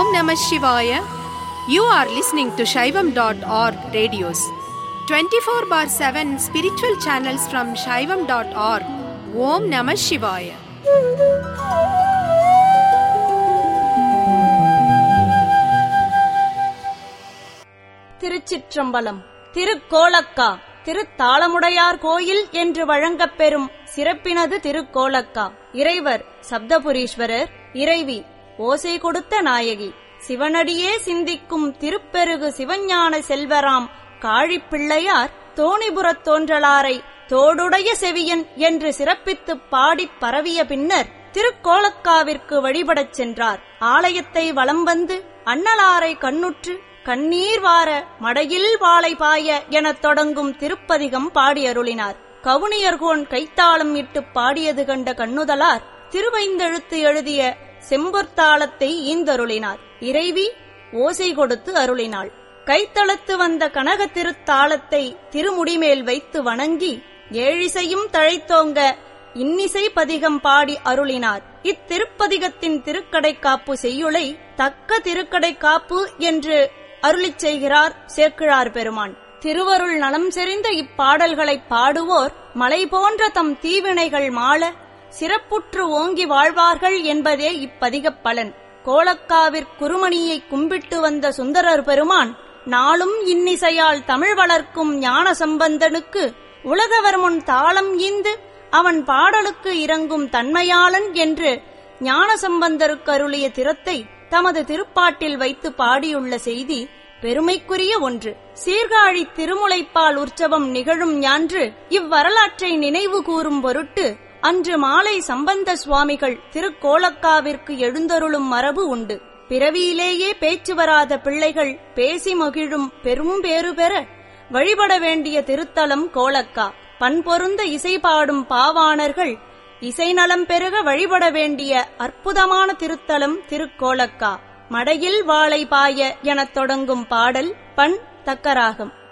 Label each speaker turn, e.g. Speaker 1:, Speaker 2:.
Speaker 1: Namah Shivaya. You are listening to Shaivam.org radios. 24 bar 7 spiritual channels from Shaivam.org. Om Namah Shivaya.
Speaker 2: திருச்சிற்றம்பலம் திருக்கோலக்கா திருத்தாளமுடையார் கோயில் என்று வழங்கப் பெறும் சிறப்பினது திருக்கோலக்கா இறைவர் சப்தபுரீஸ்வரர் இறைவி ஓசை கொடுத்த நாயகி சிவனடியே சிந்திக்கும் திருப்பெருகு சிவஞான செல்வராம் காழிப்பிள்ளையார் தோணிபுரத் தோன்றலாரை தோடுடைய செவியன் என்று சிறப்பித்துப் பாடிப் பரவிய பின்னர் திருக்கோலக்காவிற்கு வழிபடச் சென்றார் ஆலயத்தை வலம் வந்து அண்ணலாரை கண்ணுற்று கண்ணீர் வார மடையில் வாளை பாய எனத் தொடங்கும் திருப்பதிகம் பாடியருளினார் கவுனியர்கோன் கைத்தாளம் இட்டு பாடியது கண்ட கண்ணுதலார் திருவைந்தெழுத்து எழுதிய செம்பொற்தாளத்தை ஈந்தருளினார் இறைவி ஓசை கொடுத்து அருளினாள் கைத்தளத்து வந்த கனக திருத்தாளத்தை திருமுடிமேல் வைத்து வணங்கி ஏழிசையும் தழைத்தோங்க இன்னிசை பதிகம் பாடி அருளினார் இத்திருப்பதிகத்தின் திருக்கடைக்காப்பு செய்யுளை தக்க திருக்கடைக்காப்பு என்று அருளிச் செய்கிறார் சேக்கிழார் பெருமான் திருவருள் நலம் செறிந்த இப்பாடல்களைப் பாடுவோர் மலை போன்ற தம் தீவினைகள் மாள சிறப்புற்று ஓங்கி வாழ்வார்கள் என்பதே இப்பதிகப் பலன் கோலக்காவிற் குருமணியை கும்பிட்டு வந்த சுந்தரர் பெருமான் நாளும் இன்னிசையால் தமிழ் வளர்க்கும் ஞான சம்பந்தனுக்கு உலகவர் முன் தாளம் ஈந்து அவன் பாடலுக்கு இறங்கும் தன்மையாளன் என்று ஞான சம்பந்தருக்கு அருளிய திறத்தை தமது திருப்பாட்டில் வைத்து பாடியுள்ள செய்தி பெருமைக்குரிய ஒன்று சீர்காழி திருமுலைப்பால் உற்சவம் நிகழும் ஞான்று இவ்வரலாற்றை நினைவு கூறும் பொருட்டு அன்று மாலை சம்பந்த சுவாமிகள் திருக்கோலக்காவிற்கு எழுந்தருளும் மரபு உண்டு பிறவியிலேயே பேச்சு வராத பிள்ளைகள் பேசி மகிழும் பெரும் பேறு பெற வழிபட வேண்டிய திருத்தலம் கோலக்கா பண்பொருந்த இசை பாடும் பாவாணர்கள் இசை நலம் பெருக வழிபட வேண்டிய அற்புதமான திருத்தலம் திருக்கோலக்கா மடையில் வாளை பாய எனத் தொடங்கும் பாடல் பண் தக்கராகம்